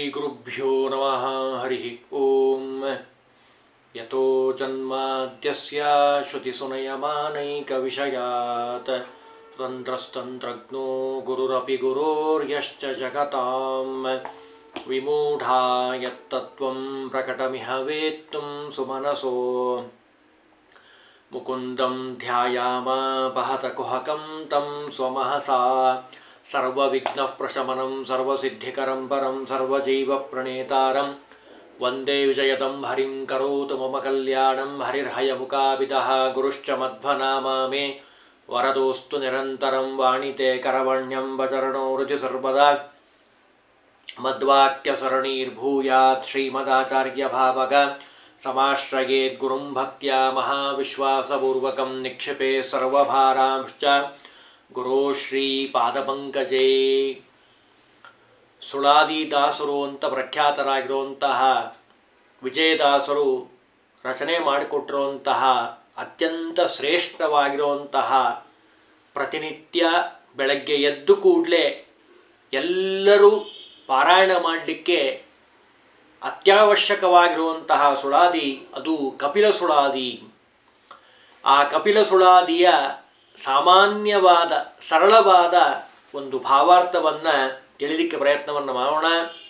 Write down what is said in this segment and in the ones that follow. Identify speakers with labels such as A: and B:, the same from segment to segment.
A: श्रीगुरुभ्यो नमः हरिः ॐ यतो जन्माद्यस्य श्रुतिसुनयमानैकविषयात् तन्त्रस्तन्त्रज्ञो गुरुरपि गुरोर्यश्च जगतां विमूढा यत्तत्त्वं प्रकटमिह वेत्तुं सुमनसो मुकुन्दं ध्यायामापहतकुहकं तं स्वमहसा सर्वविघ्नः प्रशमनं सर्वसिद्धिकरं परं सर्वजीवप्रणेतारं वन्दे विजयदं हरिं करोतु मम कल्याणं हरिर्हयमुकाभिदः गुरुश्च मध्वनामा मे वरदोऽस्तु निरन्तरं वाणिते करवण्यं वचरणो हृदि सर्वदा मद्वाक्यसरणीर्भूयात् श्रीमदाचार्यभावग समाश्रयेद्गुरुं भक्त्या महाविश्वासपूर्वकं निक्षिपे सर्वभारांश्च ಗುರು ಶ್ರೀ ಪಾದಪಂಕಜೇ ಸುಳಾದಿದಾಸರು ಅಂತ ಪ್ರಖ್ಯಾತರಾಗಿರುವಂತಹ ವಿಜಯದಾಸರು ರಚನೆ ಮಾಡಿಕೊಟ್ಟಿರುವಂತಹ ಅತ್ಯಂತ ಶ್ರೇಷ್ಠವಾಗಿರುವಂತಹ ಪ್ರತಿನಿತ್ಯ ಬೆಳಗ್ಗೆ ಎದ್ದು ಕೂಡಲೇ ಎಲ್ಲರೂ ಪಾರಾಯಣ ಮಾಡಲಿಕ್ಕೆ ಅತ್ಯವಶ್ಯಕವಾಗಿರುವಂತಹ ಸುಳಾದಿ ಅದು ಕಪಿಲ ಸುಳಾದಿ ಆ ಕಪಿಲ ಸುಳಾದಿಯ ಸಾಮಾನ್ಯವಾದ ಸರಳವಾದ ಒಂದು ಭಾವಾರ್ಥವನ್ನು ತಿಳಿಲಿಕ್ಕೆ ಪ್ರಯತ್ನವನ್ನು ಮಾಡೋಣ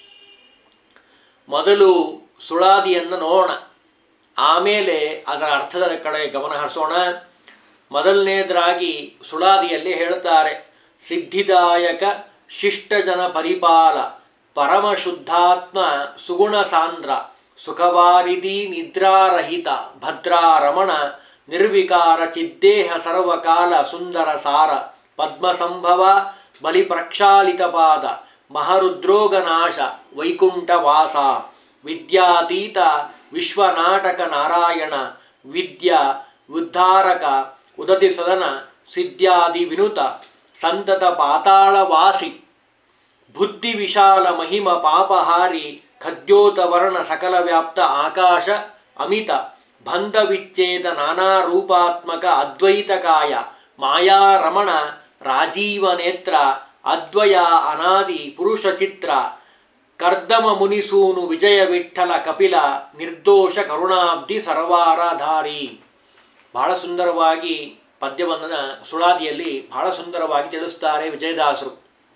A: ಮೊದಲು ಸುಳಾದಿಯನ್ನು ನೋಡೋಣ ಆಮೇಲೆ ಅದರ ಅರ್ಥದ ಕಡೆ ಗಮನ ಹರಿಸೋಣ ಮೊದಲನೇದರಾಗಿ ಸುಳಾದಿಯಲ್ಲಿ ಹೇಳ್ತಾರೆ ಸಿದ್ಧಿದಾಯಕ ಶಿಷ್ಟಜನ ಪರಿಪಾಲ ಪರಮ ಶುದ್ಧಾತ್ಮ ಸುಗುಣ ಸಾಂದ್ರ ಸುಖವಾರಿಧಿ ನಿದ್ರಾರಹಿತ ಭದ್ರಾರಮಣ ನಿರ್ವಿಕಾರ ಚಿದ್ದೇಹ ಸರ್ವಕಾಲ ಸುಂದರ ಸಾರ ಪದ್ಮಸಂಭವ ಬಲಿ ಪ್ರಕ್ಷಾಲಿತ ಪಾದ ಮಹರುದ್ರೋಗನಾಶ ವೈಕುಂಠವಾಸ ವಿದ್ಯಾತೀತ ವಿಶ್ವನಾಟಕ ನಾರಾಯಣ ವಿದ್ಯಾ ಉದ್ಧಾರಕ ಉದತಿ ಸದನ ಸಿದ್ಧಾದಿ ವಿನುತ ಸಂತತ ಪಾತಾಳವಾಸಿ ಬುದ್ಧಿ ವಿಶಾಲ ಮಹಿಮ ಪಾಪಹಾರಿ ಖದ್ಯೋತ ವರ್ಣ ಸಕಲ ವ್ಯಾಪ್ತ ಆಕಾಶ ಅಮಿತ ಬಂಧ ವಿಚ್ಛೇದ ನಾನಾ ರೂಪಾತ್ಮಕ ಅದ್ವೈತಕಾಯ ಮಾಯಾರಮಣ ರಾಜೀವ ನೇತ್ರ ಅದ್ವಯ ಅನಾದಿ ಪುರುಷ ಚಿತ್ರ ಕರ್ದಮ ಮುನಿಸೂನು ವಿಜಯ ವಿಠಲ ಕಪಿಲ ನಿರ್ದೋಷ ಕರುಣಾಬ್ಧಿ ಸರ್ವಾರಾಧಾರಿ ಬಹಳ ಸುಂದರವಾಗಿ ಪದ್ಯವನ್ನು ಸುಳಾದಿಯಲ್ಲಿ ಬಹಳ ಸುಂದರವಾಗಿ ತಿಳಿಸ್ತಾರೆ ವಿಜಯದಾಸರು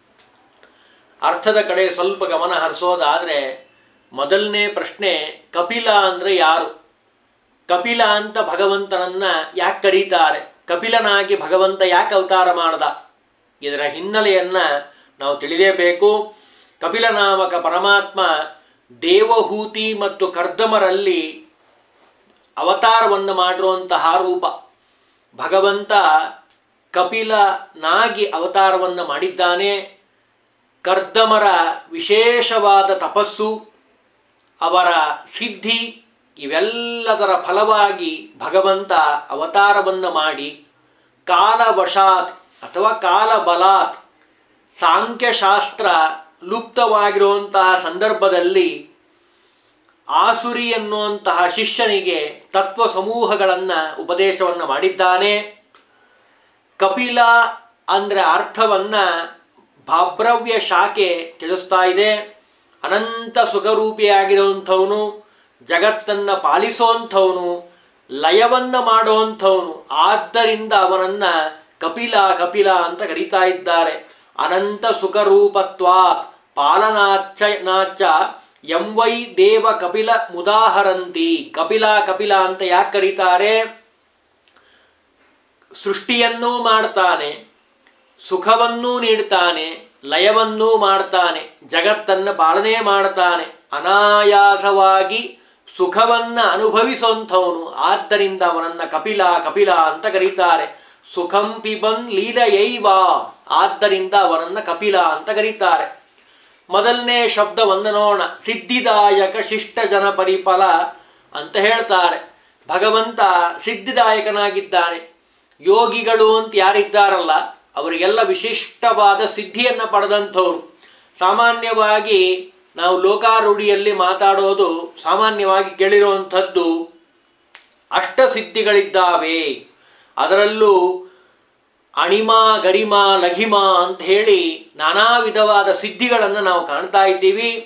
A: ಅರ್ಥದ ಕಡೆ ಸ್ವಲ್ಪ ಗಮನ ಹರಿಸೋದಾದರೆ ಮೊದಲನೇ ಪ್ರಶ್ನೆ ಕಪಿಲ ಅಂದರೆ ಯಾರು ಕಪಿಲ ಅಂತ ಭಗವಂತನನ್ನ ಯಾಕೆ ಕರೀತಾರೆ ಕಪಿಲನಾಗಿ ಭಗವಂತ ಯಾಕೆ ಅವತಾರ ಮಾಡ್ದ ಇದರ ಹಿನ್ನೆಲೆಯನ್ನ ನಾವು ತಿಳಿಯಬೇಕು ಕಪಿಲ ನಾಮಕ ಪರಮಾತ್ಮ ದೇವಹೂತಿ ಮತ್ತು ಕರ್ದಮರಲ್ಲಿ ಅವತಾರವನ್ನು ಮಾಡಿರುವಂತಹ ರೂಪ ಭಗವಂತ ಕಪಿಲನಾಗಿ ಅವತಾರವನ್ನು ಮಾಡಿದ್ದಾನೆ ಕರ್ದಮರ ವಿಶೇಷವಾದ ತಪಸ್ಸು ಅವರ ಸಿದ್ಧಿ ಇವೆಲ್ಲದರ ಫಲವಾಗಿ ಭಗವಂತ ಅವತಾರವನ್ನು ಮಾಡಿ ಕಾಲವಶಾತ್ ಅಥವಾ ಕಾಲಬಲಾತ್ ಸಾಂಖ್ಯಶಾಸ್ತ್ರ ಲುಪ್ತವಾಗಿರುವಂತಹ ಸಂದರ್ಭದಲ್ಲಿ ಆಸುರಿ ಎನ್ನುವಂತಹ ಶಿಷ್ಯನಿಗೆ ತತ್ವ ಸಮೂಹಗಳನ್ನು ಉಪದೇಶವನ್ನು ಮಾಡಿದ್ದಾನೆ ಕಪಿಲ ಅಂದರೆ ಅರ್ಥವನ್ನು ಭಾಬ್ರವ್ಯ ಶಾಖೆ ತಿಳಿಸ್ತಾ ಇದೆ ಅನಂತ ಸುಖರೂಪಿಯಾಗಿರುವಂಥವನು ಜಗತ್ತನ್ನು ಪಾಲಿಸುವಂಥವನು ಲಯವನ್ನು ಮಾಡುವಂಥವನು ಆದ್ದರಿಂದ ಅವನನ್ನ ಕಪಿಲ ಕಪಿಲ ಅಂತ ಕರೀತಾ ಇದ್ದಾರೆ ಅನಂತ ಸುಖರೂಪತ್ವಾತ್ ಪಾಲನಾಚ ನಾಚ ಎಂ ವೈ ದೇವ ಕಪಿಲ ಮುದಾಹರಂತಿ ಕಪಿಲ ಕಪಿಲ ಅಂತ ಯಾಕೆ ಕರೀತಾರೆ ಸೃಷ್ಟಿಯನ್ನೂ ಮಾಡ್ತಾನೆ ಸುಖವನ್ನೂ ನೀಡ್ತಾನೆ ಲಯವನ್ನೂ ಮಾಡ್ತಾನೆ ಜಗತ್ತನ್ನು ಪಾಲನೆ ಮಾಡ್ತಾನೆ ಅನಾಯಾಸವಾಗಿ ಸುಖವನ್ನು ಅನುಭವಿಸುವಂಥವನು ಆದ್ದರಿಂದ ಅವನನ್ನು ಕಪಿಲ ಕಪಿಲ ಅಂತ ಕರೀತಾರೆ ಸುಖಂ ಪಿಬನ್ ಲೀಲಯೈವ ಆದ್ದರಿಂದ ಅವನನ್ನು ಕಪಿಲ ಅಂತ ಕರೀತಾರೆ ಮೊದಲನೇ ಶಬ್ದವನ್ನು ನೋಡೋಣ ಸಿದ್ಧಿದಾಯಕ ಶಿಷ್ಟ ಜನ ಪರಿಫಲ ಅಂತ ಹೇಳ್ತಾರೆ ಭಗವಂತ ಸಿದ್ಧಿದಾಯಕನಾಗಿದ್ದಾನೆ ಯೋಗಿಗಳು ಅಂತ ಯಾರಿದ್ದಾರಲ್ಲ ಅವರಿಗೆಲ್ಲ ವಿಶಿಷ್ಟವಾದ ಸಿದ್ಧಿಯನ್ನು ಪಡೆದಂಥವ್ರು ಸಾಮಾನ್ಯವಾಗಿ ನಾವು ಲೋಕಾರೂಢಿಯಲ್ಲಿ ಮಾತಾಡೋದು ಸಾಮಾನ್ಯವಾಗಿ ಕೇಳಿರುವಂಥದ್ದು ಅಷ್ಟಸಿದ್ಧಿಗಳಿದ್ದಾವೆ ಅದರಲ್ಲೂ ಅಣಿಮ ಗರಿಮ ಲಘಿಮ ಅಂತ ಹೇಳಿ ನಾನಾ ವಿಧವಾದ ಸಿದ್ಧಿಗಳನ್ನು ನಾವು ಕಾಣ್ತಾ ಇದ್ದೀವಿ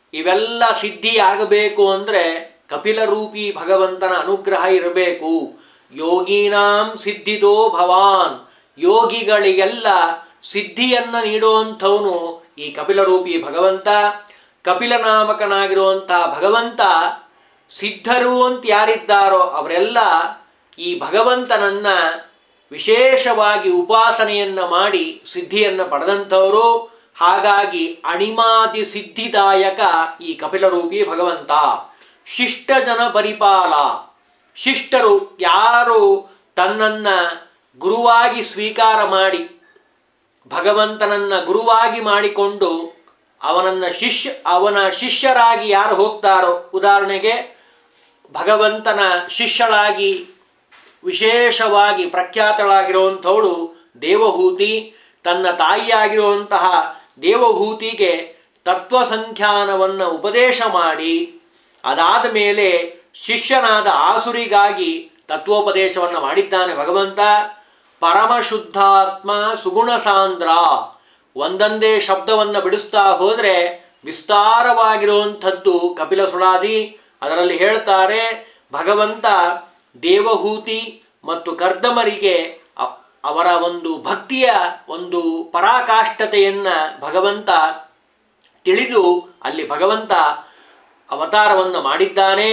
A: ಇವೆಲ್ಲ ಸಿದ್ಧಿ ಆಗಬೇಕು ಅಂದರೆ ಕಪಿಲರೂಪಿ ಭಗವಂತನ ಅನುಗ್ರಹ ಇರಬೇಕು ಯೋಗೀನಾಂ ಸಿದ್ಧಿದೋ ಭವಾನ್ ಯೋಗಿಗಳಿಗೆಲ್ಲ ಸಿದ್ಧಿಯನ್ನ ನೀಡುವಂಥವನು ಈ ಕಪಿಲರೂಪಿ ಭಗವಂತ ಕಪಿಲನಾಮಕನಾಗಿರುವಂತಹ ಭಗವಂತ ಸಿದ್ಧರು ಅಂತ ಯಾರಿದ್ದಾರೋ ಅವರೆಲ್ಲ ಈ ಭಗವಂತನನ್ನ ವಿಶೇಷವಾಗಿ ಉಪಾಸನೆಯನ್ನ ಮಾಡಿ ಸಿದ್ಧಿಯನ್ನ ಪಡೆದಂಥವರು ಹಾಗಾಗಿ ಅಣಿಮಾದಿ ಸಿದ್ಧಿದಾಯಕ ಈ ಕಪಿಲರೂಪಿ ಭಗವಂತ ಶಿಷ್ಟ ಜನ ಪರಿಪಾಲ ಶಿಷ್ಟರು ಯಾರು ತನ್ನನ್ನ ಗುರುವಾಗಿ ಸ್ವೀಕಾರ ಮಾಡಿ ಭಗವಂತನನ್ನ ಗುರುವಾಗಿ ಮಾಡಿಕೊಂಡು ಅವನನ್ನ ಶಿಷ್ಯ ಅವನ ಶಿಷ್ಯರಾಗಿ ಯಾರು ಹೋಗ್ತಾರೋ ಉದಾಹರಣೆಗೆ ಭಗವಂತನ ಶಿಷ್ಯಳಾಗಿ ವಿಶೇಷವಾಗಿ ಪ್ರಖ್ಯಾತಳಾಗಿರುವಂಥವಳು ದೇವಹೂತಿ ತನ್ನ ತಾಯಿಯಾಗಿರುವಂತಹ ದೇವಹೂತಿಗೆ ತತ್ವಸಂಖ್ಯಾನವನ್ನು ಉಪದೇಶ ಮಾಡಿ ಅದಾದ ಮೇಲೆ ಶಿಷ್ಯನಾದ ಆಸುರಿಗಾಗಿ ತತ್ವೋಪದೇಶವನ್ನು ಮಾಡಿದ್ದಾನೆ ಭಗವಂತ ಪರಮಶುದ್ಧಾತ್ಮ ಸುಗುಣ ಸಾಂದ್ರ ಒಂದೊಂದೇ ಶಬ್ದವನ್ನು ಬಿಡಿಸ್ತಾ ಹೋದರೆ ವಿಸ್ತಾರವಾಗಿರುವಂಥದ್ದು ಕಪಿಲ ಸುಳಾದಿ ಅದರಲ್ಲಿ ಹೇಳ್ತಾರೆ ಭಗವಂತ ದೇವಹೂತಿ ಮತ್ತು ಕರ್ದಮರಿಗೆ ಅ- ಅವರ ಒಂದು ಭಕ್ತಿಯ ಒಂದು ಪರಾಕಾಷ್ಠತೆಯನ್ನ ಭಗವಂತ ತಿಳಿದು ಅಲ್ಲಿ ಭಗವಂತ ಅವತಾರವನ್ನು ಮಾಡಿದ್ದಾನೆ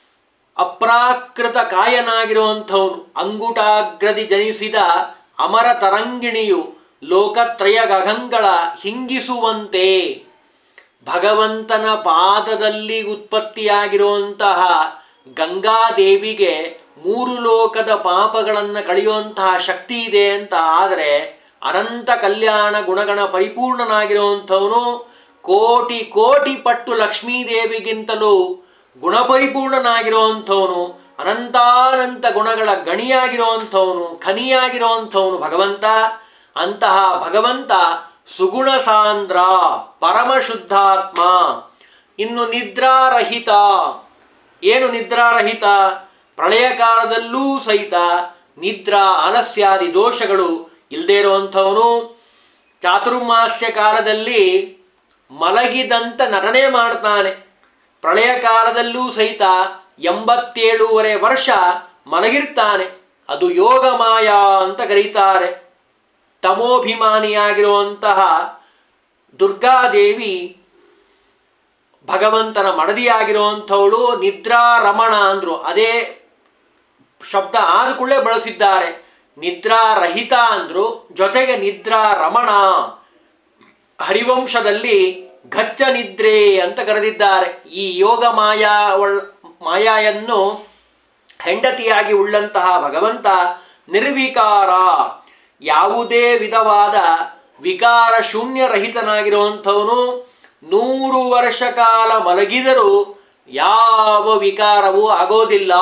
A: ಅಪ್ರಾಕೃತ ಕಾಯನಾಗಿರುವಂಥವನು ಅಂಗುಟಾಗ್ರದಿ ಜನಿಸಿದ ಅಮರ ತರಂಗಿಣಿಯು ಲೋಕತ್ರಯ ಗಗಂಗಳ ಹಿಂಗಿಸುವಂತೆ ಭಗವಂತನ ಪಾದದಲ್ಲಿ ಉತ್ಪತ್ತಿಯಾಗಿರುವಂತಹ ಗಂಗಾದೇವಿಗೆ ಮೂರು ಲೋಕದ ಪಾಪಗಳನ್ನು ಕಳೆಯುವಂತಹ ಶಕ್ತಿ ಇದೆ ಅಂತ ಆದರೆ ಅನಂತ ಕಲ್ಯಾಣ ಗುಣಗಣ ಪರಿಪೂರ್ಣನಾಗಿರುವಂಥವನು ಕೋಟಿ ಕೋಟಿ ಪಟ್ಟು ಲಕ್ಷ್ಮೀದೇವಿಗಿಂತಲೂ ಗುಣಪರಿಪೂರ್ಣನಾಗಿರುವಂಥವನು ಅನಂತಾನಂತ ಗುಣಗಳ ಗಣಿಯಾಗಿರುವಂಥವನು ಖನಿಯಾಗಿರುವಂಥವನು ಭಗವಂತ ಅಂತಹ ಭಗವಂತ ಸುಗುಣ ಸಾಂದ್ರ ಪರಮಶುದ್ಧಾತ್ಮ ಇನ್ನು ನಿದ್ರಾರಹಿತ ಏನು ನಿದ್ರಾರಹಿತ ಪ್ರಳಯ ಕಾಲದಲ್ಲೂ ಸಹಿತ ನಿದ್ರಾ ಆಲಸ್ಯಾದಿ ದೋಷಗಳು ಇಲ್ಲದೇ ಇರುವಂಥವನು ಚಾತುರ್ಮಾಸ್ಯ ಕಾಲದಲ್ಲಿ ಮಲಗಿದಂತ ನಟನೆ ಮಾಡ್ತಾನೆ ಪ್ರಳಯ ಕಾಲದಲ್ಲೂ ಸಹಿತ ಎಂಬತ್ತೇಳೂವರೆ ವರ್ಷ ಮಲಗಿರ್ತಾನೆ ಅದು ಯೋಗ ಮಾಯಾ ಅಂತ ಕರೀತಾರೆ ತಮೋಭಿಮಾನಿಯಾಗಿರುವಂತಹ ದುರ್ಗಾದೇವಿ ಭಗವಂತನ ಮಡದಿಯಾಗಿರುವಂಥವಳು ನಿದ್ರಾ ರಮಣ ಅಂದ್ರು ಅದೇ ಶಬ್ದ ಆದ ಕೂಡಲೇ ಬಳಸಿದ್ದಾರೆ ನಿದ್ರಾ ರಹಿತ ಅಂದ್ರು ಜೊತೆಗೆ ನಿದ್ರಾ ರಮಣ ಹರಿವಂಶದಲ್ಲಿ ಘಚ್ಚ ನಿದ್ರೆ ಅಂತ ಕರೆದಿದ್ದಾರೆ ಈ ಯೋಗ ಮಾಯಾ ಒಳ್- ಮಾಯಾಯನ್ನು ಹೆಂಡತಿಯಾಗಿ ಉಳ್ಳಂತಹ ಭಗವಂತ ನಿರ್ವಿಕಾರ ಯಾವುದೇ ವಿಧವಾದ ವಿಕಾರ ಶೂನ್ಯರಹಿತನಾಗಿರುವಂಥವನು ನೂರು ವರ್ಷ ಕಾಲ ಮಲಗಿದರೂ ಯಾವ ವಿಕಾರವೂ ಆಗೋದಿಲ್ಲ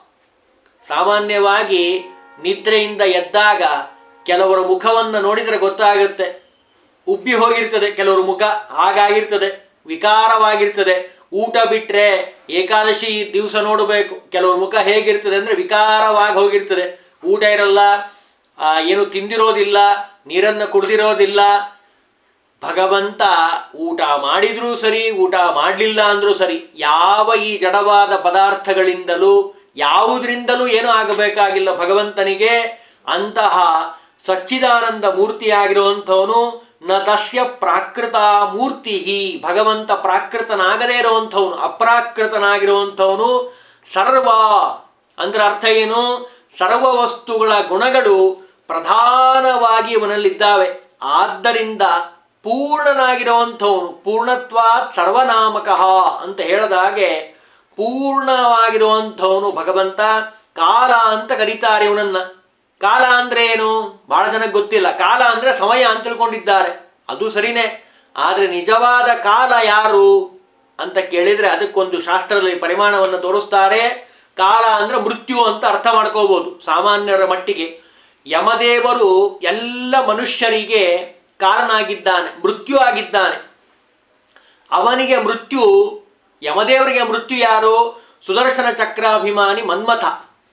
A: ಸಾಮಾನ್ಯವಾಗಿ ನಿದ್ರೆಯಿಂದ ಎದ್ದಾಗ ಕೆಲವರ ಮುಖವನ್ನು ನೋಡಿದರೆ ಗೊತ್ತಾಗುತ್ತೆ ಉಬ್ಬಿ ಹೋಗಿರ್ತದೆ ಕೆಲವರ ಮುಖ ಹಾಗಾಗಿರ್ತದೆ ವಿಕಾರವಾಗಿರ್ತದೆ ಊಟ ಬಿಟ್ರೆ ಏಕಾದಶಿ ದಿವಸ ನೋಡಬೇಕು ಕೆಲವ್ರ ಮುಖ ಹೇಗಿರ್ತದೆ ಅಂದ್ರೆ ವಿಕಾರವಾಗಿ ಹೋಗಿರ್ತದೆ ಊಟ ಇರಲ್ಲ ಆ, ಏನು ತಿಂದಿರೋದಿಲ್ಲ ನೀರನ್ನು ಕುಡ್ದಿರೋದಿಲ್ಲ ಭಗವಂತ ಊಟ ಮಾಡಿದ್ರೂ ಸರಿ ಊಟ ಮಾಡಲಿಲ್ಲ ಅಂದ್ರೂ ಸರಿ ಯಾವ ಈ ಜಡವಾದ ಪದಾರ್ಥಗಳಿಂದಲೂ ಯಾವುದರಿಂದಲೂ ಏನೂ ಆಗಬೇಕಾಗಿಲ್ಲ ಭಗವಂತನಿಗೆ ಅಂತಹ ಸಚ್ಚಿದಾನಂದ ಮೂರ್ತಿಯಾಗಿರುವಂಥವನು ನ ತಸ್ಯ ಪ್ರಾಕೃತ ಮೂರ್ತಿ ಭಗವಂತ ಪ್ರಾಕೃತನಾಗದೇ ಇರುವಂಥವನು ಅಪ್ರಾಕೃತನಾಗಿರುವಂಥವನು ಸರ್ವ ಅಂದ್ರೆ ಅರ್ಥ ಏನು ಸರ್ವ ವಸ್ತುಗಳ ಗುಣಗಳು ಪ್ರಧಾನವಾಗಿ ಇವನಲ್ಲಿದ್ದಾವೆ ಆದ್ದರಿಂದ ಪೂರ್ಣನಾಗಿರುವಂಥವನು ಪೂರ್ಣತ್ವಾತ್ ಸರ್ವನಾಮಕಃ ಅಂತ ಹೇಳಿದ ಹಾಗೆ ಪೂರ್ಣವಾಗಿರುವಂಥವನು ಭಗವಂತ ಕಾಲ ಅಂತ ಕರೀತಾರೆ ಇವನನ್ನ ಕಾಲ ಅಂದ್ರೆ ಏನು ಬಹಳ ಜನಕ್ಕೆ ಗೊತ್ತಿಲ್ಲ ಕಾಲ ಅಂದ್ರೆ ಸಮಯ ಅಂತ ತಿಳ್ಕೊಂಡಿದ್ದಾರೆ ಅದು ಸರಿನೇ ಆದ್ರೆ ನಿಜವಾದ ಕಾಲ ಯಾರು ಅಂತ ಕೇಳಿದ್ರೆ ಅದಕ್ಕೊಂದು ಶಾಸ್ತ್ರದಲ್ಲಿ ಪರಿಮಾಣವನ್ನು ತೋರಿಸ್ತಾರೆ ಕಾಲ ಅಂದ್ರೆ ಮೃತ್ಯು ಅಂತ ಅರ್ಥ ಮಾಡ್ಕೋಬಹುದು ಸಾಮಾನ್ಯರ ಮಟ್ಟಿಗೆ ಯಮದೇವರು ಎಲ್ಲ ಮನುಷ್ಯರಿಗೆ ಕಾಲನಾಗಿದ್ದಾನೆ ಮೃತ್ಯು ಆಗಿದ್ದಾನೆ ಅವನಿಗೆ ಮೃತ್ಯು ಯಮದೇವರಿಗೆ ಮೃತ್ಯು ಯಾರು ಸುದರ್ಶನ ಚಕ್ರಾಭಿಮಾನಿ ಮನ್ಮಥ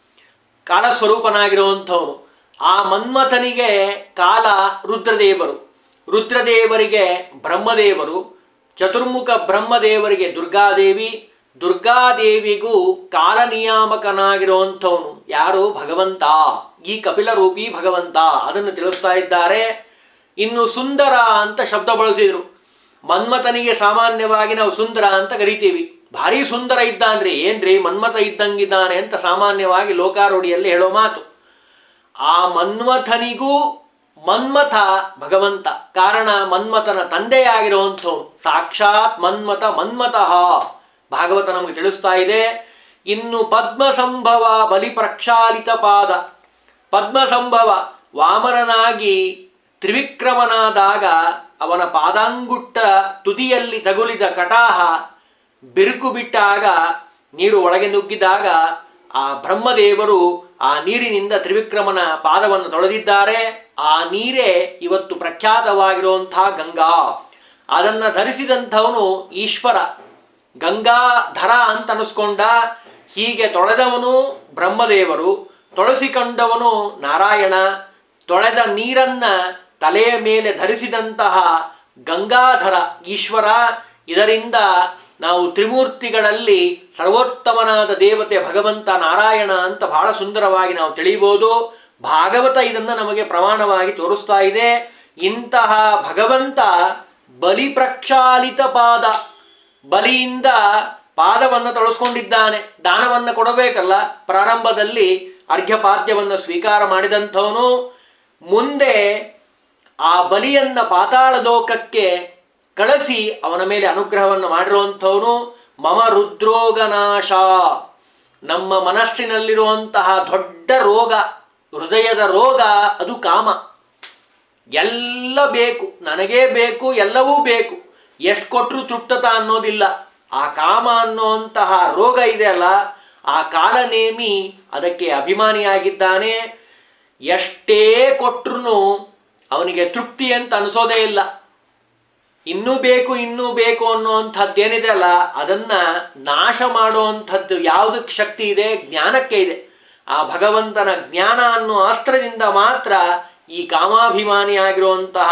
A: ಕಾಲಸ್ವರೂಪನಾಗಿರುವಂಥವನು ಆ ಮನ್ಮಥನಿಗೆ ಕಾಲ ರುದ್ರದೇವರು ರುದ್ರದೇವರಿಗೆ ಬ್ರಹ್ಮದೇವರು ಚತುರ್ಮುಖ ಬ್ರಹ್ಮದೇವರಿಗೆ ದುರ್ಗಾದೇವಿ ದುರ್ಗಾದೇವಿಗೂ ಕಾಲನಿಯಾಮಕನಾಗಿರುವಂಥವನು ಯಾರು ಭಗವಂತ ಈ ಕಪಿಲ ರೂಪಿ ಭಗವಂತ ಅದನ್ನು ತಿಳಿಸ್ತಾ ಇದ್ದಾರೆ ಇನ್ನು ಸುಂದರ ಅಂತ ಶಬ್ದ ಬಳಸಿದ್ರು ಮನ್ಮಥನಿಗೆ ಸಾಮಾನ್ಯವಾಗಿ ನಾವು ಸುಂದರ ಅಂತ ಕರಿತೀವಿ ಭಾರಿ ಸುಂದರ ಇದ್ದಾನ್ರಿ ಏನ್ರಿ ಮನ್ಮಥ ಇದ್ದಂಗಿದ್ದಾನೆ ಅಂತ ಸಾಮಾನ್ಯವಾಗಿ ಲೋಕಾರೂಢಿಯಲ್ಲಿ ಹೇಳೋ ಮಾತು ಆ ಮನ್ಮಥನಿಗೂ ಮನ್ಮಥ ಭಗವಂತ ಕಾರಣ ಮನ್ಮಥನ ತಂದೆಯಾಗಿರುವಂಥವನು ಸಾಕ್ಷಾತ್ ಮನ್ಮಥ ಮನ್ಮತಃ ಭಾಗವತ ನಮಗೆ ತಿಳಿಸ್ತಾ ಇದೆ ಇನ್ನು ಪದ್ಮ ಸಂಭವ ಬಲಿ ಪ್ರಕ್ಷಾಲಿತ ಪಾದ ಪದ್ಮ ಸಂಭವ ವಾಮನನಾಗಿ ತ್ರಿವಿಕ್ರಮನಾದಾಗ ಅವನ ಪಾದಾಂಗುಟ್ಟ ತುದಿಯಲ್ಲಿ ತಗುಲಿದ ಕಟಾಹ ಬಿರುಕು ಬಿಟ್ಟಾಗ ನೀರು ಒಳಗೆ ನುಗ್ಗಿದಾಗ ಆ ಬ್ರಹ್ಮದೇವರು ಆ ನೀರಿನಿಂದ ತ್ರಿವಿಕ್ರಮನ ಪಾದವನ್ನು ತೊಳೆದಿದ್ದಾರೆ ಆ ನೀರೇ ಇವತ್ತು ಪ್ರಖ್ಯಾತವಾಗಿರುವಂತಹ ಗಂಗಾ ಅದನ್ನ ಧರಿಸಿದಂಥವನು ಈಶ್ವರ ಗಂಗಾಧರ ಅಂತ ಅನಿಸ್ಕೊಂಡ ಹೀಗೆ ತೊಳೆದವನು ಬ್ರಹ್ಮದೇವರು ತೊಳಸಿಕೊಂಡವನು ನಾರಾಯಣ ತೊಳೆದ ನೀರನ್ನ ತಲೆಯ ಮೇಲೆ ಧರಿಸಿದಂತಹ ಗಂಗಾಧರ ಈಶ್ವರ ಇದರಿಂದ ನಾವು ತ್ರಿಮೂರ್ತಿಗಳಲ್ಲಿ ಸರ್ವೋತ್ತಮನಾದ ದೇವತೆ ಭಗವಂತ ನಾರಾಯಣ ಅಂತ ಬಹಳ ಸುಂದರವಾಗಿ ನಾವು ತಿಳಿಯಬಹುದು ಭಾಗವತ ಇದನ್ನು ನಮಗೆ ಪ್ರಮಾಣವಾಗಿ ತೋರಿಸ್ತಾ ಇದೆ ಇಂತಹ ಭಗವಂತ ಬಲಿ ಪ್ರಕ್ಷಾಲಿತ ಪಾದ ಬಲಿಯಿಂದ ಪಾದವನ್ನು ತೊಳಸ್ಕೊಂಡಿದ್ದಾನೆ ದಾನವನ್ನು ಕೊಡಬೇಕಲ್ಲ ಪ್ರಾರಂಭದಲ್ಲಿ ಅರ್ಘ್ಯಪಾದ್ಯವನ್ನು ಸ್ವೀಕಾರ ಮಾಡಿದಂಥವನು ಮುಂದೆ ಆ ಬಲಿಯನ್ನ ಪಾತಾಳ ಲೋಕಕ್ಕೆ ಕಳಿಸಿ ಅವನ ಮೇಲೆ ಅನುಗ್ರಹವನ್ನು ಮಾಡಿರುವಂಥವನು ಮಮ ರುದ್ರೋಗನಾಶ ನಮ್ಮ ಮನಸ್ಸಿನಲ್ಲಿರುವಂತಹ ದೊಡ್ಡ ರೋಗ ಹೃದಯದ ರೋಗ ಅದು ಕಾಮ ಎಲ್ಲ ಬೇಕು ನನಗೇ ಬೇಕು ಎಲ್ಲವೂ ಬೇಕು ಎಷ್ಟು ಕೊಟ್ಟರು ತೃಪ್ತತ ಅನ್ನೋದಿಲ್ಲ ಆ ಕಾಮ ಅನ್ನುವಂತಹ ರೋಗ ಇದೆಯಲ್ಲ ಆ ಕಾಲನೇಮಿ ಅದಕ್ಕೆ ಅಭಿಮಾನಿಯಾಗಿದ್ದಾನೆ ಎಷ್ಟೇ ಕೊಟ್ಟರು ಅವನಿಗೆ ತೃಪ್ತಿ ಅಂತ ಅನಿಸೋದೇ ಇಲ್ಲ ಇನ್ನೂ ಬೇಕು ಇನ್ನೂ ಬೇಕು ಅನ್ನುವಂಥದ್ದೇನಿದೆ ಅಲ್ಲ ಅದನ್ನ ನಾಶ ಮಾಡುವಂಥದ್ದು ಯಾವುದಕ್ಕೆ ಶಕ್ತಿ ಇದೆ ಜ್ಞಾನಕ್ಕೆ ಇದೆ ಆ ಭಗವಂತನ ಜ್ಞಾನ ಅನ್ನೋ ಅಸ್ತ್ರದಿಂದ ಮಾತ್ರ ಈ ಕಾಮಾಭಿಮಾನಿಯಾಗಿರುವಂತಹ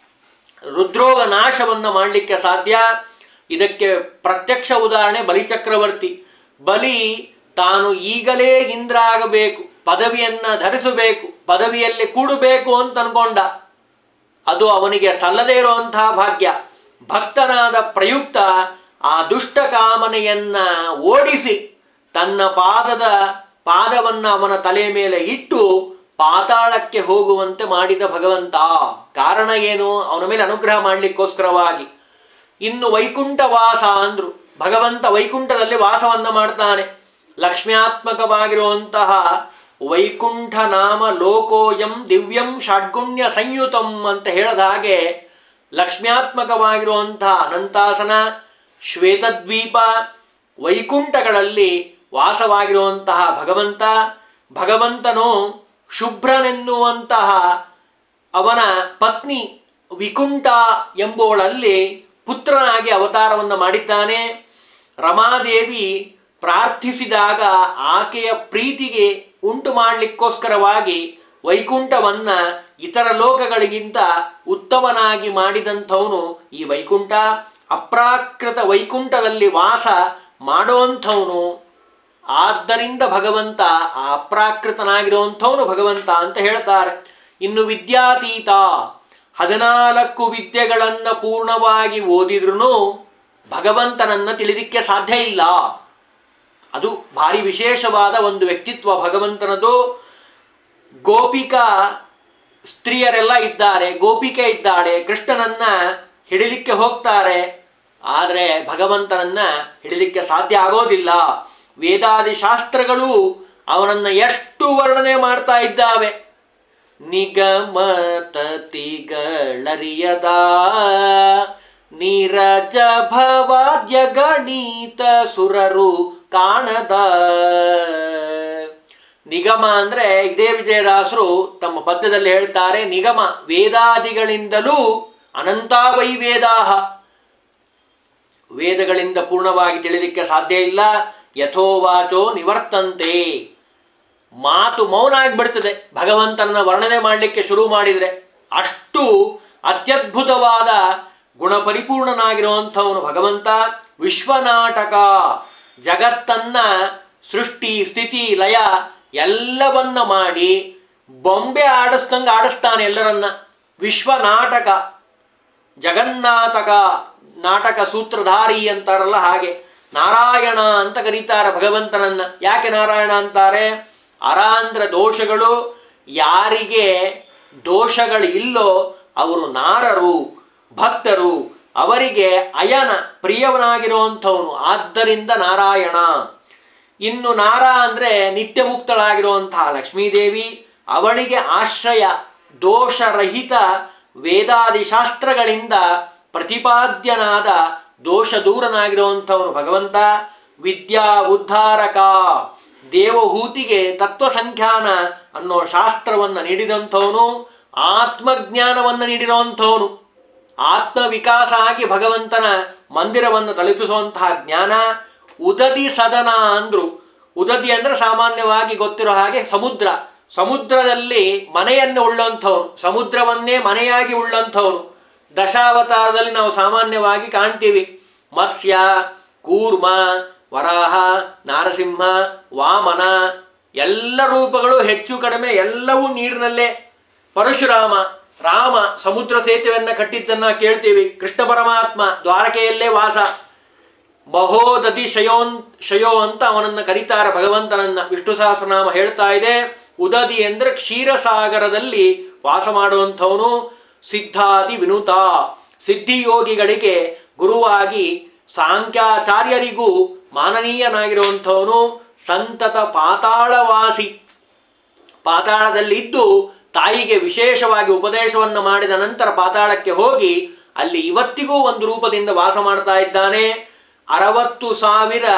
A: ರುದ್ರೋಗ ನಾಶವನ್ನು ಮಾಡಲಿಕ್ಕೆ ಸಾಧ್ಯ ಇದಕ್ಕೆ ಪ್ರತ್ಯಕ್ಷ ಉದಾಹರಣೆ ಬಲಿಚಕ್ರವರ್ತಿ ಬಲಿ ತಾನು ಈಗಲೇ ಇಂದ್ರ ಆಗಬೇಕು ಪದವಿಯನ್ನ ಧರಿಸಬೇಕು ಪದವಿಯಲ್ಲಿ ಕೂಡಬೇಕು ಅಂತ ಅನ್ಕೊಂಡ ಅದು ಅವನಿಗೆ ಸಲ್ಲದೇ ಇರುವಂತಹ ಭಾಗ್ಯ ಭಕ್ತನಾದ ಪ್ರಯುಕ್ತ ಆ ದುಷ್ಟ ಕಾಮನೆಯನ್ನ ಓಡಿಸಿ ತನ್ನ ಪಾದದ ಪಾದವನ್ನ ಅವನ ತಲೆ ಮೇಲೆ ಇಟ್ಟು ಪಾತಾಳಕ್ಕೆ ಹೋಗುವಂತೆ ಮಾಡಿದ ಭಗವಂತ ಕಾರಣ ಏನು ಅವನ ಮೇಲೆ ಅನುಗ್ರಹ ಮಾಡಲಿಕ್ಕೋಸ್ಕರವಾಗಿ ಇನ್ನು ವೈಕುಂಠ ವಾಸ ಅಂದ್ರು ಭಗವಂತ ವೈಕುಂಠದಲ್ಲಿ ವಾಸವನ್ನ ಮಾಡ್ತಾನೆ ಲಕ್ಷ್ಮ್ಯಾತ್ಮಕವಾಗಿರುವಂತಹ ವೈಕುಂಠ ನಾಮ ಲೋಕೋಯಂ ದಿವ್ಯಂ ಷಡ್ಗುಣ್ಯ ಸಂಯುತಂ ಅಂತ ಹೇಳಿದ ಹಾಗೆ ಲಕ್ಷ್ಮ್ಯಾತ್ಮಕವಾಗಿರುವಂತಹ ಅನಂತಾಸನ ಶ್ವೇತದ್ವೀಪ ವೈಕುಂಠಗಳಲ್ಲಿ ವಾಸವಾಗಿರುವಂತಹ ಭಗವಂತ ಭಗವಂತನು ಶುಭ್ರನೆನ್ನುವಂತಹ ಅವನ ಪತ್ನಿ ವಿಕುಂಠ ಎಂಬುವಳಲ್ಲಿ ಪುತ್ರನಾಗಿ ಅವತಾರವನ್ನು ಮಾಡಿದ್ದಾನೆ ರಮಾದೇವಿ ಪ್ರಾರ್ಥಿಸಿದಾಗ ಆಕೆಯ ಪ್ರೀತಿಗೆ ಉಂಟು ಮಾಡಲಿಕ್ಕೋಸ್ಕರವಾಗಿ ವೈಕುಂಠವನ್ನ ಇತರ ಲೋಕಗಳಿಗಿಂತ ಉತ್ತಮನಾಗಿ ಮಾಡಿದಂಥವನು ಈ ವೈಕುಂಠ ಅಪ್ರಾಕೃತ ವೈಕುಂಠದಲ್ಲಿ ವಾಸ ಮಾಡೋಂಥವನು ಆದ್ದರಿಂದ ಭಗವಂತ ಆ ಅಪ್ರಾಕೃತನಾಗಿರುವಂಥವನು ಭಗವಂತ ಅಂತ ಹೇಳ್ತಾರೆ ಇನ್ನು ವಿದ್ಯಾತೀತ ಹದಿನಾಲ್ಕು ವಿದ್ಯೆಗಳನ್ನು ಪೂರ್ಣವಾಗಿ ಓದಿದ್ರೂ ಭಗವಂತನನ್ನ ತಿಳಿದಿಕ್ಕೆ ಸಾಧ್ಯ ಇಲ್ಲ ಅದು ಭಾರಿ ವಿಶೇಷವಾದ ಒಂದು ವ್ಯಕ್ತಿತ್ವ ಭಗವಂತನದು ಗೋಪಿಕಾ ಸ್ತ್ರೀಯರೆಲ್ಲ ಇದ್ದಾರೆ ಗೋಪಿಕೆ ಇದ್ದಾಳೆ ಕೃಷ್ಣನನ್ನ ಹಿಡಿಲಿಕ್ಕೆ ಹೋಗ್ತಾರೆ ಆದರೆ ಭಗವಂತನನ್ನ ಹಿಡಿಲಿಕ್ಕೆ ಸಾಧ್ಯ ಆಗೋದಿಲ್ಲ ವೇದಾದಿ ಶಾಸ್ತ್ರಗಳು ಅವನನ್ನ ಎಷ್ಟು ವರ್ಣನೆ ಮಾಡ್ತಾ ಇದ್ದಾವೆ ನಿಗಮತತಿಗಳರಿಯದ ನೀರಜ ಭವಾದ್ಯ ಗಣಿತ ಸುರರು ಕಾಣದ ನಿಗಮ ಅಂದ್ರೆ ಇದೇ ವಿಜಯದಾಸರು ತಮ್ಮ ಪದ್ಯದಲ್ಲಿ ಹೇಳ್ತಾರೆ ನಿಗಮ ವೇದಾದಿಗಳಿಂದಲೂ ಅನಂತಾ ವೈ ವೇದಾಹ ವೇದಗಳಿಂದ ಪೂರ್ಣವಾಗಿ ತಿಳಿಲಿಕ್ಕೆ ಸಾಧ್ಯ ಇಲ್ಲ ಯಥೋವಾಚೋ ನಿವರ್ತಂತೆ ಮಾತು ಮೌನ ಆಗಿಬಿಡ್ತದೆ ಭಗವಂತನ ವರ್ಣನೆ ಮಾಡಲಿಕ್ಕೆ ಶುರು ಮಾಡಿದರೆ ಅಷ್ಟು ಅತ್ಯದ್ಭುತವಾದ ಗುಣಪರಿಪೂರ್ಣನಾಗಿರುವಂಥವನು ಭಗವಂತ ವಿಶ್ವನಾಟಕ ಜಗತ್ತನ್ನ ಸೃಷ್ಟಿ ಸ್ಥಿತಿ ಲಯ ಎಲ್ಲವನ್ನ ಮಾಡಿ ಬೊಂಬೆ ಆಡಿಸ್ದಂಗೆ ಆಡಿಸ್ತಾನೆ ಎಲ್ಲರನ್ನ ವಿಶ್ವನಾಟಕ ಜಗನ್ನಾಟಕ ನಾಟಕ ಸೂತ್ರಧಾರಿ ಅಂತಾರಲ್ಲ ಹಾಗೆ ನಾರಾಯಣ ಅಂತ ಕರೀತಾರೆ ಭಗವಂತನನ್ನ ಯಾಕೆ ನಾರಾಯಣ ಅಂತಾರೆ ಅರಾಂಧ್ರ ದೋಷಗಳು ಯಾರಿಗೆ ದೋಷಗಳು ಇಲ್ಲೋ ಅವರು ನಾರರು ಭಕ್ತರು ಅವರಿಗೆ ಅಯನ ಪ್ರಿಯವನಾಗಿರುವಂಥವನು ಆದ್ದರಿಂದ ನಾರಾಯಣ ಇನ್ನು ನಾರ ಅಂದರೆ ನಿತ್ಯ ಮುಕ್ತಳಾಗಿರುವಂತಹ ಲಕ್ಷ್ಮೀದೇವಿ ಅವಳಿಗೆ ಆಶ್ರಯ ದೋಷರಹಿತ ವೇದಾದಿ ಶಾಸ್ತ್ರಗಳಿಂದ ಪ್ರತಿಪಾದ್ಯನಾದ ದೋಷ ದೂರನಾಗಿರುವಂಥವನು ಭಗವಂತ ವಿದ್ಯಾ ಉದ್ಧಾರಕ ದೇವಹೂತಿಗೆ ತತ್ವಸಂಖ್ಯಾನ ಅನ್ನೋ ಶಾಸ್ತ್ರವನ್ನು ನೀಡಿದಂಥವನು ಆತ್ಮಜ್ಞಾನವನ್ನು ನೀಡಿರುವಂಥವನು ಆತ್ಮ ವಿಕಾಸ ಆಗಿ ಭಗವಂತನ ಮಂದಿರವನ್ನು ತಲುಪಿಸುವಂತಹ ಜ್ಞಾನ ಉದದಿ ಸದನ ಅಂದ್ರು ಉದದಿ ಅಂದ್ರೆ ಸಾಮಾನ್ಯವಾಗಿ ಗೊತ್ತಿರೋ ಹಾಗೆ ಸಮುದ್ರ ಸಮುದ್ರದಲ್ಲಿ ಮನೆಯನ್ನು ಉಳ್ಳಂಥವನು ಸಮುದ್ರವನ್ನೇ ಮನೆಯಾಗಿ ಉಳ್ಳಂಥವನು ದಶಾವತಾರದಲ್ಲಿ ನಾವು ಸಾಮಾನ್ಯವಾಗಿ ಕಾಣ್ತೀವಿ ಮತ್ಸ್ಯ ಕೂರ್ಮ ವರಾಹ ನಾರಸಿಂಹ ವಾಮನ ಎಲ್ಲ ರೂಪಗಳು ಹೆಚ್ಚು ಕಡಿಮೆ ಎಲ್ಲವೂ ನೀರಿನಲ್ಲೇ ಪರಶುರಾಮ ರಾಮ ಸಮುದ್ರ ಸೇತುವೆಯನ್ನ ಕಟ್ಟಿದ್ದನ್ನ ಕೇಳ್ತೀವಿ ಕೃಷ್ಣ ಪರಮಾತ್ಮ ದ್ವಾರಕೆಯಲ್ಲೇ ವಾಸ ಮಹೋದಧಿ ಶಯೋನ್ ಶಯೋ ಅಂತ ಅವನನ್ನ ಕರೀತಾರೆ ಭಗವಂತನನ್ನ ವಿಷ್ಣು ಸಹಸ್ರನಾಮ ಹೇಳ್ತಾ ಇದೆ ಉದದಿ ಅಂದ್ರೆ ಕ್ಷೀರಸಾಗರದಲ್ಲಿ ವಾಸ ಮಾಡುವಂಥವನು ಸಿದ್ಧಾದಿ ವಿನುತ ಸಿದ್ಧಿಯೋಗಿಗಳಿಗೆ ಗುರುವಾಗಿ ಸಾಂಖ್ಯಾಚಾರ್ಯರಿಗೂ ಮಾನನೀಯನಾಗಿರುವಂಥವನು ಸಂತತ ಪಾತಾಳವಾಸಿ ಪಾತಾಳದಲ್ಲಿದ್ದು ತಾಯಿಗೆ ವಿಶೇಷವಾಗಿ ಉಪದೇಶವನ್ನು ಮಾಡಿದ ನಂತರ ಪಾತಾಳಕ್ಕೆ ಹೋಗಿ ಅಲ್ಲಿ ಇವತ್ತಿಗೂ ಒಂದು ರೂಪದಿಂದ ವಾಸ ಮಾಡ್ತಾ ಇದ್ದಾನೆ ಅರವತ್ತು ಸಾವಿರ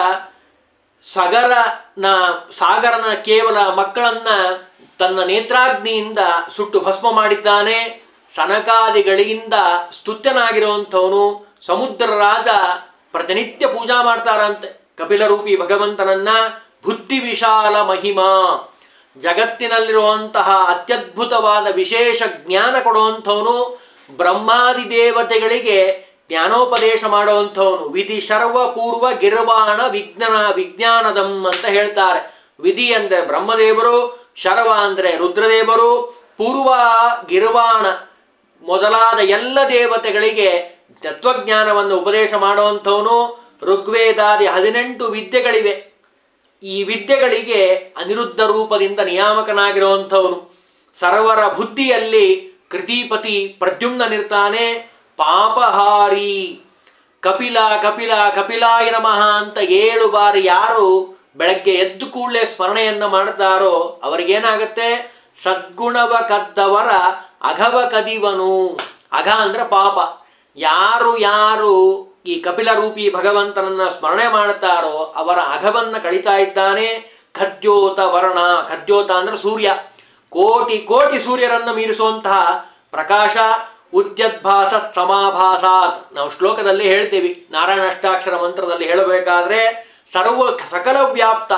A: ಸಗರನ ಸಾಗರನ ಕೇವಲ ಮಕ್ಕಳನ್ನ ತನ್ನ ನೇತ್ರಾಗ್ನಿಯಿಂದ ಸುಟ್ಟು ಭಸ್ಮ ಮಾಡಿದ್ದಾನೆ ಸನಕಾದಿಗಳಿಂದ ಸ್ತುತ್ಯನಾಗಿರುವಂಥವನು ಸಮುದ್ರ ರಾಜ ಪ್ರತಿನಿತ್ಯ ಪೂಜಾ ಮಾಡ್ತಾರಂತೆ ಕಪಿಲರೂಪಿ ಭಗವಂತನನ್ನ ಬುದ್ಧಿ ವಿಶಾಲ ಮಹಿಮಾ ಜಗತ್ತಿನಲ್ಲಿರುವಂತಹ ಅತ್ಯದ್ಭುತವಾದ ವಿಶೇಷ ಜ್ಞಾನ ಕೊಡುವಂಥವನು ಬ್ರಹ್ಮಾದಿ ದೇವತೆಗಳಿಗೆ ಜ್ಞಾನೋಪದೇಶ ಮಾಡುವಂಥವನು ವಿಧಿ ಶರ್ವ ಪೂರ್ವ ಗಿರ್ವಾಣ ವಿಜ್ಞಾನ ವಿಜ್ಞಾನದಂ ಅಂತ ಹೇಳ್ತಾರೆ ವಿಧಿ ಅಂದ್ರೆ ಬ್ರಹ್ಮದೇವರು ಶರ್ವ ಅಂದ್ರೆ ರುದ್ರದೇವರು ಪೂರ್ವ ಗಿರ್ವಾಣ ಮೊದಲಾದ ಎಲ್ಲ ದೇವತೆಗಳಿಗೆ ತತ್ವಜ್ಞಾನವನ್ನು ಉಪದೇಶ ಮಾಡುವಂಥವನು ಋಗ್ವೇದಾದಿ ಹದಿನೆಂಟು ವಿದ್ಯೆಗಳಿವೆ ಈ ವಿದ್ಯೆಗಳಿಗೆ ಅನಿರುದ್ಧ ರೂಪದಿಂದ ನಿಯಾಮಕನಾಗಿರುವಂಥವನು ಸರ್ವರ ಬುದ್ಧಿಯಲ್ಲಿ ಕೃತಿಪತಿ ಪ್ರದ್ಯುಮ್ನನಿರ್ತಾನೆ ಪಾಪಹಾರಿ ಕಪಿಲ ಕಪಿಲ ಕಪಿಲಾಯ ನಮಃ ಅಂತ ಏಳು ಬಾರಿ ಯಾರು ಬೆಳಗ್ಗೆ ಎದ್ದು ಕೂಡಲೇ ಸ್ಮರಣೆಯನ್ನ ಮಾಡ್ತಾರೋ ಅವರಿಗೇನಾಗತ್ತೆ ಸದ್ಗುಣವ ಕದ್ದವರ ಅಘವ ಕದಿವನು ಅಘ ಅಂದ್ರೆ ಪಾಪ ಯಾರು ಯಾರು ಈ ಕಪಿಲ ರೂಪಿ ಭಗವಂತನನ್ನ ಸ್ಮರಣೆ ಮಾಡ್ತಾರೋ ಅವರ ಅಘವನ್ನ ಕಳಿತಾ ಇದ್ದಾನೆ ಖದ್ಯೋತ ವರ್ಣ ಖದ್ಯೋತ ಅಂದ್ರೆ ಸೂರ್ಯ ಕೋಟಿ ಕೋಟಿ ಸೂರ್ಯರನ್ನು ಮೀರಿಸುವಂತಹ ಪ್ರಕಾಶ ಉದ್ಯದ್ಭಾಸ ಸಮಾಭಾಸಾತ್ ನಾವು ಶ್ಲೋಕದಲ್ಲಿ ಹೇಳ್ತೀವಿ ನಾರಾಯಣ ಅಷ್ಟಾಕ್ಷರ ಮಂತ್ರದಲ್ಲಿ ಹೇಳಬೇಕಾದ್ರೆ ಸರ್ವ ಸಕಲ ವ್ಯಾಪ್ತ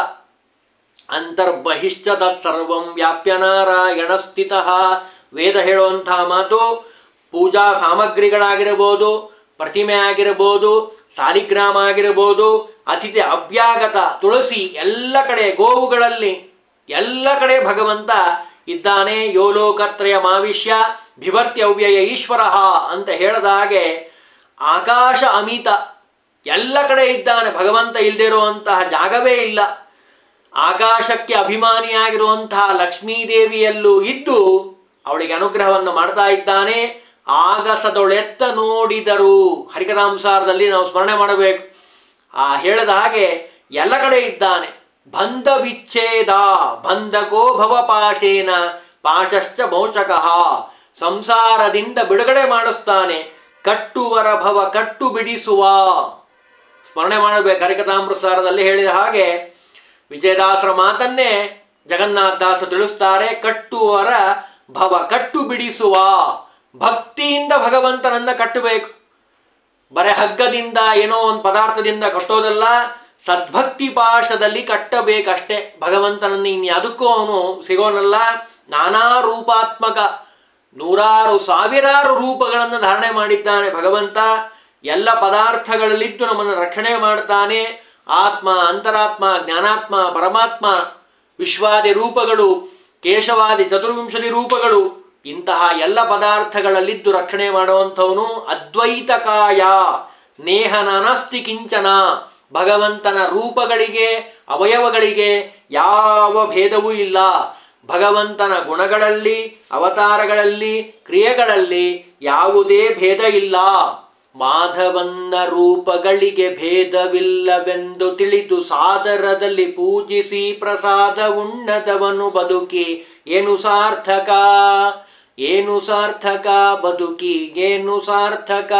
A: ಅಂತರ್ಬಹಿಶ್ಚ ತತ್ಸರ್ವಂ ವ್ಯಾಪ್ಯ ನಾರಾಯಣ ಸ್ಥಿತ ವೇದ ಹೇಳುವಂತಹ ಮಾತು ಪೂಜಾ ಸಾಮಗ್ರಿಗಳಾಗಿರಬಹುದು ಪ್ರತಿಮೆ ಆಗಿರಬಹುದು ಸಾಲಿಗ್ರಾಮ ಆಗಿರಬಹುದು ಅತಿಥಿ ಅವ್ಯಾಗತ ತುಳಸಿ ಎಲ್ಲ ಕಡೆ ಗೋವುಗಳಲ್ಲಿ ಎಲ್ಲ ಕಡೆ ಭಗವಂತ ಇದ್ದಾನೆ ಯೋಲೋಕತ್ರಯ ಮಾವಿಷ್ಯ ಬಿಭರ್ತ್ಯವ್ಯಯ ಈಶ್ವರ ಅಂತ ಹೇಳಿದ ಹಾಗೆ ಆಕಾಶ ಅಮಿತ ಎಲ್ಲ ಕಡೆ ಇದ್ದಾನೆ ಭಗವಂತ ಇಲ್ಲದೆ ಇರುವಂತಹ ಜಾಗವೇ ಇಲ್ಲ ಆಕಾಶಕ್ಕೆ ಅಭಿಮಾನಿಯಾಗಿರುವಂತಹ ಲಕ್ಷ್ಮೀದೇವಿಯಲ್ಲೂ ಇದ್ದು ಅವಳಿಗೆ ಅನುಗ್ರಹವನ್ನು ಮಾಡ್ತಾ ಇದ್ದಾನೆ ಆಗಸದೊಳೆತ್ತ ನೋಡಿದರು ಹರಿಕಥಾಂಸಾರದಲ್ಲಿ ನಾವು ಸ್ಮರಣೆ ಮಾಡಬೇಕು ಆ ಹೇಳಿದ ಹಾಗೆ ಎಲ್ಲ ಕಡೆ ಇದ್ದಾನೆ ಬಂಧ ವಿಚ್ಛೇದ ಬಂಧಕೋ ಭವ ಪಾಶೇನ ಪಾಶಶ್ಚ ಮೋಚಕಃ ಸಂಸಾರದಿಂದ ಬಿಡುಗಡೆ ಮಾಡಿಸ್ತಾನೆ ಕಟ್ಟುವರ ಭವ ಕಟ್ಟು ಬಿಡಿಸುವ ಸ್ಮರಣೆ ಮಾಡಬೇಕು ಹರಿಕಥಾಮೃತಸಾರದಲ್ಲಿ ಹೇಳಿದ ಹಾಗೆ ವಿಜಯದಾಸರ ಮಾತನ್ನೇ ಜಗನ್ನಾಥದಾಸ ತಿಳಿಸ್ತಾರೆ ಕಟ್ಟುವರ ಭವ ಕಟ್ಟು ಬಿಡಿಸುವ ಭಕ್ತಿಯಿಂದ ಭಗವಂತನನ್ನ ಕಟ್ಟಬೇಕು ಬರೆ ಹಗ್ಗದಿಂದ ಏನೋ ಒಂದು ಪದಾರ್ಥದಿಂದ ಕಟ್ಟೋದಲ್ಲ ಸದ್ಭಕ್ತಿ ಪಾಶದಲ್ಲಿ ಕಟ್ಟಬೇಕಷ್ಟೇ ಭಗವಂತನನ್ನು ಇನ್ಯಾವುದಕ್ಕೂ ಅವನು ಸಿಗೋನಲ್ಲ ನಾನಾ ರೂಪಾತ್ಮಕ ನೂರಾರು ಸಾವಿರಾರು ರೂಪಗಳನ್ನು ಧಾರಣೆ ಮಾಡಿದ್ದಾನೆ ಭಗವಂತ ಎಲ್ಲ ಪದಾರ್ಥಗಳಲ್ಲಿದ್ದು ನಮ್ಮನ್ನು ರಕ್ಷಣೆ ಮಾಡ್ತಾನೆ ಆತ್ಮ ಅಂತರಾತ್ಮ ಜ್ಞಾನಾತ್ಮ ಪರಮಾತ್ಮ ವಿಶ್ವಾದಿ ರೂಪಗಳು ಕೇಶವಾದಿ ಚತುರ್ವಿಂಶತಿ ರೂಪಗಳು ಇಂತಹ ಎಲ್ಲ ಪದಾರ್ಥಗಳಲ್ಲಿದ್ದು ರಕ್ಷಣೆ ಮಾಡುವಂಥವನು ಅದ್ವೈತಕಾಯ ನೇಹನನಸ್ತಿ ಕಿಂಚನ ಭಗವಂತನ ರೂಪಗಳಿಗೆ ಅವಯವಗಳಿಗೆ ಯಾವ ಭೇದವೂ ಇಲ್ಲ ಭಗವಂತನ ಗುಣಗಳಲ್ಲಿ ಅವತಾರಗಳಲ್ಲಿ ಕ್ರಿಯೆಗಳಲ್ಲಿ ಯಾವುದೇ ಭೇದ ಇಲ್ಲ ಮಾಧವನ್ನ ರೂಪಗಳಿಗೆ ಭೇದವಿಲ್ಲವೆಂದು ತಿಳಿದು ಸಾದರದಲ್ಲಿ ಪೂಜಿಸಿ ಪ್ರಸಾದ ಉಣ್ಣದವನು ಬದುಕಿ ಏನು ಸಾರ್ಥಕ ಏನು ಸಾರ್ಥಕ ಬದುಕಿ ಏನು ಸಾರ್ಥಕ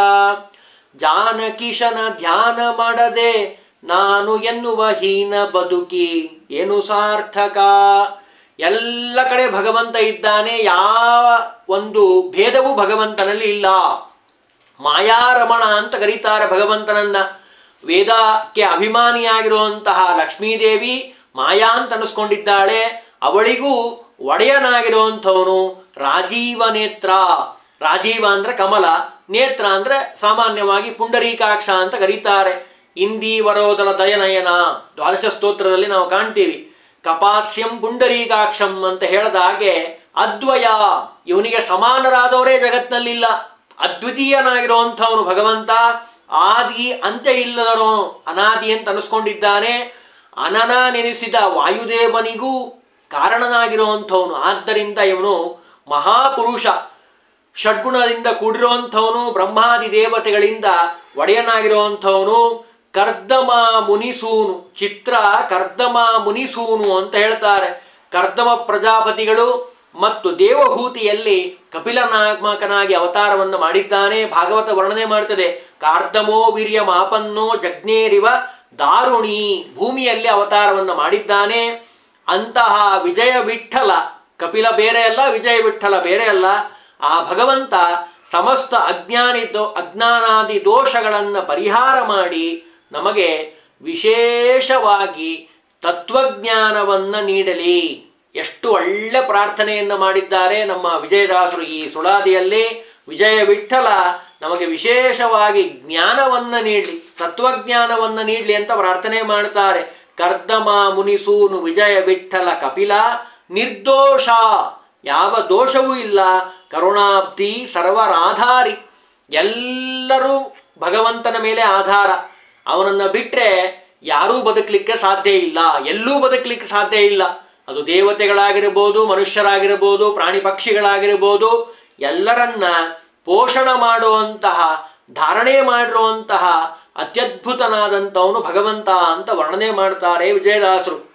A: ಜಾನಕಿಶನ ಧ್ಯಾನ ಮಾಡದೆ ನಾನು ಎನ್ನುವ ಹೀನ ಬದುಕಿ ಏನು ಸಾರ್ಥಕ ಎಲ್ಲ ಕಡೆ ಭಗವಂತ ಇದ್ದಾನೆ ಯಾವ ಒಂದು ಭೇದವೂ ಭಗವಂತನಲ್ಲಿ ಇಲ್ಲ ಮಾಯಾರಮಣ ಅಂತ ಕರೀತಾರೆ ಭಗವಂತನನ್ನ ವೇದಕ್ಕೆ ಅಭಿಮಾನಿಯಾಗಿರುವಂತಹ ಲಕ್ಷ್ಮೀದೇವಿ ಮಾಯಾ ಅಂತ ಅನಿಸ್ಕೊಂಡಿದ್ದಾಳೆ ಅವಳಿಗೂ ಒಡೆಯನಾಗಿರುವಂಥವನು ರಾಜೀವ ನೇತ್ರ ರಾಜೀವ ಅಂದ್ರೆ ಕಮಲ ನೇತ್ರ ಅಂದ್ರೆ ಸಾಮಾನ್ಯವಾಗಿ ಪುಂಡರೀಕಾಕ್ಷ ಅಂತ ಕರೀತಾರೆ ಇಂದೀವರೋದರ ದಯನಯನ ದ್ವಾದಶ ಸ್ತೋತ್ರದಲ್ಲಿ ನಾವು ಕಾಣ್ತೀವಿ ಕಪಾಸ್ಯಂ ಪುಂಡರೀಕಾಕ್ಷಂ ಅಂತ ಹೇಳಿದ ಹಾಗೆ ಅದ್ವಯ ಇವನಿಗೆ ಸಮಾನರಾದವರೇ ಜಗತ್ನಲ್ಲಿಲ್ಲ ಅದ್ವಿತೀಯನಾಗಿರುವಂಥವನು ಭಗವಂತ ಆದಿ ಅಂತ್ಯ ಇಲ್ಲದನು ಅನಾದಿ ಅಂತ ಅನಿಸ್ಕೊಂಡಿದ್ದಾನೆ ಅನನ ನೆನೆಸಿದ ವಾಯುದೇವನಿಗೂ ಕಾರಣನಾಗಿರುವಂಥವನು ಆದ್ದರಿಂದ ಇವನು ಮಹಾಪುರುಷ ಷಡ್ಗುಣದಿಂದ ಕೂಡಿರುವಂಥವನು ಬ್ರಹ್ಮಾದಿ ದೇವತೆಗಳಿಂದ ಒಡೆಯನಾಗಿರುವಂಥವನು ಕರ್ದಮ ಮುನಿಸೂನು ಚಿತ್ರ ಕರ್ದಮ ಮುನಿಸೂನು ಅಂತ ಹೇಳ್ತಾರೆ ಕರ್ದಮ ಪ್ರಜಾಪತಿಗಳು ಮತ್ತು ದೇವಭೂತಿಯಲ್ಲಿ ಕಪಿಲನಾಮಕನಾಗಿ ಅವತಾರವನ್ನು ಮಾಡಿದ್ದಾನೆ ಭಾಗವತ ವರ್ಣನೆ ಮಾಡ್ತದೆ ಕಾರ್ದಮೋ ವೀರ್ಯ ಮಾಪನ್ನೋ ಜಗ್ನೇರಿವ ದಾರುಣಿ ಭೂಮಿಯಲ್ಲಿ ಅವತಾರವನ್ನು ಮಾಡಿದ್ದಾನೆ ಅಂತಹ ವಿಜಯ ವಿಠಲ ಕಪಿಲ ಬೇರೆ ಅಲ್ಲ ವಿಜಯ ವಿಠಲ ಬೇರೆ ಅಲ್ಲ ಆ ಭಗವಂತ ಸಮಸ್ತ ಅಜ್ಞಾನಿ ದೋ ಅಜ್ಞಾನಾದಿ ದೋಷಗಳನ್ನು ಪರಿಹಾರ ಮಾಡಿ ನಮಗೆ ವಿಶೇಷವಾಗಿ ತತ್ವಜ್ಞಾನವನ್ನು ನೀಡಲಿ ಎಷ್ಟು ಒಳ್ಳೆ ಪ್ರಾರ್ಥನೆಯನ್ನು ಮಾಡಿದ್ದಾರೆ ನಮ್ಮ ವಿಜಯದಾಸರು ಈ ಸುಳಾದಿಯಲ್ಲಿ ವಿಜಯ ವಿಠಲ ನಮಗೆ ವಿಶೇಷವಾಗಿ ಜ್ಞಾನವನ್ನು ನೀಡಲಿ ತತ್ವಜ್ಞಾನವನ್ನು ನೀಡಲಿ ಅಂತ ಪ್ರಾರ್ಥನೆ ಮಾಡ್ತಾರೆ ಕರ್ದಮ ಮುನಿಸೂನು ವಿಜಯ ವಿಠಲ ಕಪಿಲ ನಿರ್ದೋಷ ಯಾವ ದೋಷವೂ ಇಲ್ಲ ಕರುಣಾಬ್ಧಿ ಸರ್ವರಾಧಾರಿ ಎಲ್ಲರೂ ಭಗವಂತನ ಮೇಲೆ ಆಧಾರ ಅವನನ್ನು ಬಿಟ್ಟರೆ ಯಾರೂ ಬದುಕಲಿಕ್ಕೆ ಸಾಧ್ಯ ಇಲ್ಲ ಎಲ್ಲೂ ಬದುಕಲಿಕ್ಕೆ ಸಾಧ್ಯ ಇಲ್ಲ ಅದು ದೇವತೆಗಳಾಗಿರ್ಬೋದು ಮನುಷ್ಯರಾಗಿರ್ಬೋದು ಪ್ರಾಣಿ ಪಕ್ಷಿಗಳಾಗಿರ್ಬೋದು ಎಲ್ಲರನ್ನ ಪೋಷಣ ಮಾಡುವಂತಹ ಧಾರಣೆ ಮಾಡಿರುವಂತಹ ಅತ್ಯದ್ಭುತನಾದಂಥವನು ಭಗವಂತ ಅಂತ ವರ್ಣನೆ ಮಾಡ್ತಾರೆ ವಿಜಯದಾಸರು